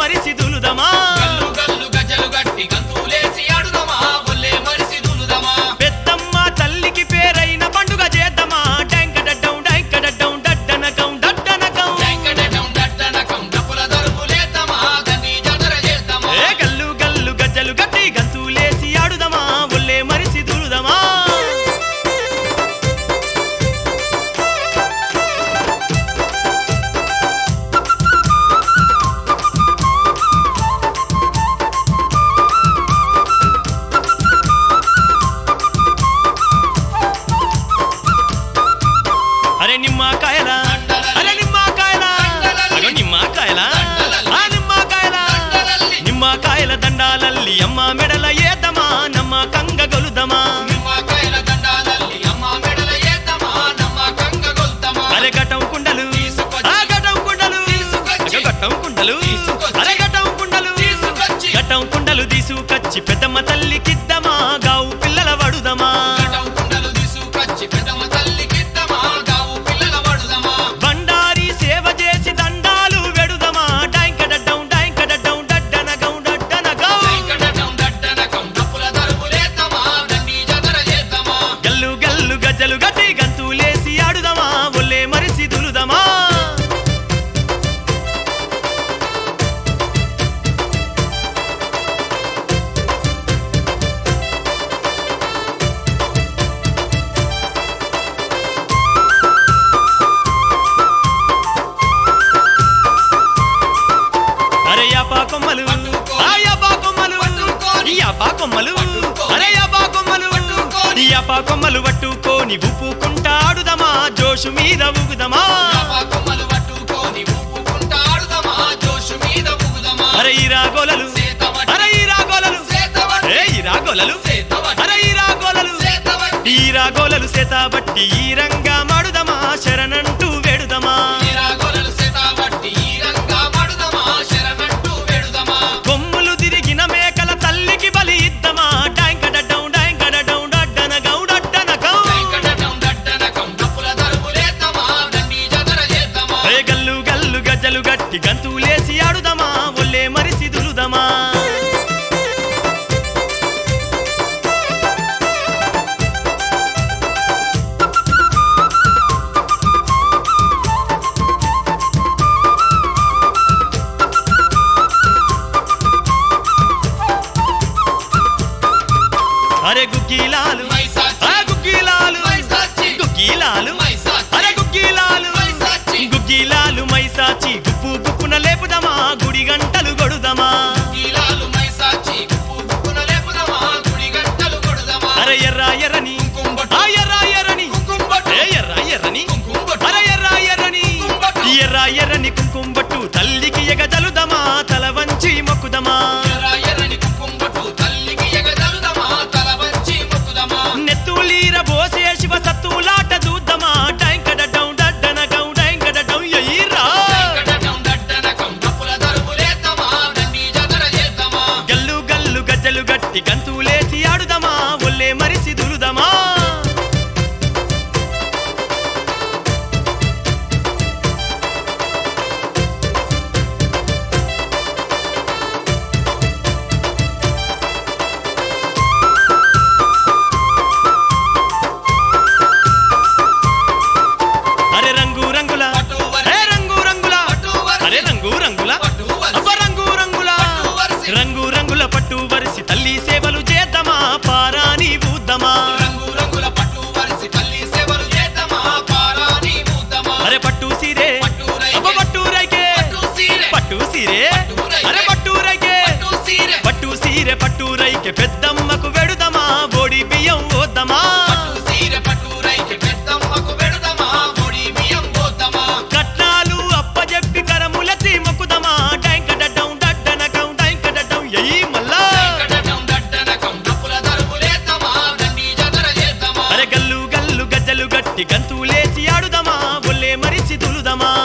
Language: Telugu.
మరిసి దులుదమా గల్లు గల్లు గజలు గట్టి గంతులేసి ఆడుదమా ఒల్లే మరిసి దులుదమా పెద్దమ్మ తల్లికి పేరైన పండుగ చేద్దామా డెంకడడ్డం డెంకడడ్డం డడ్డనకం డడ్డనకం వెంకటటం దట్టనకం డప్పుల దరుపులేద్దామా దండి జాతర చేద్దామా ఏ గల్లు గల్లు గజ్జలు గట్టి గంతులేసి ఆడుదమా ఒళ్ళే మరిసి దులుదమా అరే నిమ్మకాయల అరే నిమ్మకాయల అగో నిమ్మకాయల ఆ నిమ్మకాయల నిమ్మకాయల దండాలల్లి అమ్మ మెడల ఏదమా నమ్మ కంగ గొలుదమా నిమ్మకాయల దండాలల్లి అమ్మ మెడల ఏద్దామా నమ్మ కంగ గొల్తమా అరే గటం కుండలు ఆ గటం కుండలు అగో గటం కుండలు అరే గటం కుండలు తీసుకొచ్చి గటం కుండలు తీసుకొచ్చి పెద్దమ్మ తల్లికిద్దమా గావు పిల్లల వడుదమా గటం కుండలు తీసుకొచ్చి పెద్దమ్మ తల్లికిద్దామా గావు పిల్లల పడుదమా బండారి సేవ చేసి దండాలు వెడుదమా డాంకడడ్డం డాంకడడ్డం డడ్డనగం డడ్డనగం వెంకటటం దట్టనకం డప్పుల దరుపులేద్దామా దండి జాతర చేద్దామా గల్లు గల్లు గజ్జలు గట్టి గంతులేసి ఆడుదమా ఒళ్ళే మరిసి దులుదమా అరే యాపా కొమ్మలు పట్టుకోని. ఆ యాపా కొమ్మలు పట్టుకోని. ఈ యాపా కొమ్మలు పట్టుకోని. అరే యాపా కొమ్మలు పట్టుకోని. ఈ యాపా కొమ్మలు పట్టుకోని ఉప్పుకుంటాడుదమా జోషు మీద ఊగుదమా యాపా కొమ్మలు పట్టుకొని ఊపుకుంటా ఆడుదమా జోషు మీద ఊగుదమా అరే ఈ రాగోలలు సేతవట్టి అరే ఈ రాగోలలు సేతవట్టి ఏ ఈ రాగోలలు సేతవట్టి అరే ఈ రాగోలలు సేతవట్టి ఈ రాగోలలు సేతాబట్టి ఈ రంగా మాడుదమా శరణంటూ వేడుదమా ఈరాగొలలు సేతవట్టి ఈ రంగా మడుదమా శరణంటూ వేడుదమా కొమ్ములు తిరిగిన మేకల తల్లికి బలి ఇద్దమా డాంకడడ్డం డాంకడడ్డం డడ్డనగం డడ్డనగం వెంకటటం దట్టనకం డప్పుల దరుపులేద్దామా దండి జాతర చేద్దామా ఏ గల్లు గల్లు గజ్జలు గట్టి గంతులేసి ఆడుదమా ఒళ్ళే మరిసి దులుదమా అరే గుగ్గీలాలు మైసాచి ఆ గుగ్గీలాలు మైసాచి గుగ్గీలాలు మైసాచి అరే గుగ్గీలాలు మైసాచి గుగ్గీలాలు మైసాచి గుప్పు గుప్పున లేపుదమా గుడి గంటలు గొడుదమా గీలాలు మైసాచి గుప్పు గుప్పున లేపుదమా గుడి గంటలు కొడుదమా అరే ఎర్ర ఎర్రని కుంకుమ ఆ ఎర్ర ఎర్రని కుంకుమ బొట్టు ఏ ఎర్ర ఎర్రని కుంకుమ బొట్టు అరే ఎర్ర ఎర్రని కుంకుమ ఎర్ర ఎర్రని కుంకుమ బట్టు తల్లికి ఎగదలుదమా తల వంచి మొక్కుదమా ఎర్ర ఎర్రని కుంకుమ బొట్టు తల్లికి ఎగదలుదమా తల వంచి మొక్కుదమా నెత్తులీర బోసే శివ సత్తులాట దూద్దమా డైంకడడ్డం డడ్డనగం డైంకడడ్డం ఎయ్యిరా వెంకటటం దట్టనకం డప్పుల దరుపులేద్దామా దండి జాతర చేద్దామా గల్లు గల్లు గజ్జలు గట్టి గంతులేసి ఆడుదమా ఒళ్ళే మరిసి దులుదమా అరే రంగు రంగుల పట్టు వరి- ఏ రంగు రంగుల పట్టు వరి- అరే రంగు రంగుల పట్టు వరి- అబ్బ రంగు రంగుల పట్టు వరిసి. రంగు రంగుల పట్టు వరిసి తల్లి సేవలు చేద్దామా పారాని ఊద్దమా రంగు రంగుల పట్టు వరిసి తల్లి సేవలు చేద్దామా పారాని మూద్దామా అరే పట్టు సీరే పట్టు రైకే. అబ్బ పట్టు రైకే పట్టు సీరె పట్టు సీరే పట్టు రైకే. అరే పట్టు రైకే పట్టు సీరె పట్టు సీరె పట్టు రైకే పెద్దమ్మకు వెడుదమా బోడి బియ్యం ఓద్దమా పట్టు సీరె పట్టు రైకి పెద్దమ్మకు పెడదామా పొడి బియ్యం పోద్దామా కట్నాలు అప్పజెప్పి కరములెత్తి మొక్కుదమా డైంకడడ్డం డడ్డనకం డైంకడడ్డం ఎయ్యి మల్లా వెంకటటం దట్టనకం డప్పుల దరుపులేద్దామా దండి జాతర చేద్దామా అరే గల్లు గల్లు గజ్జలు గట్టి గంతులేసి ఆడుదమా ఒళ్ళే మరిసి దులుదమా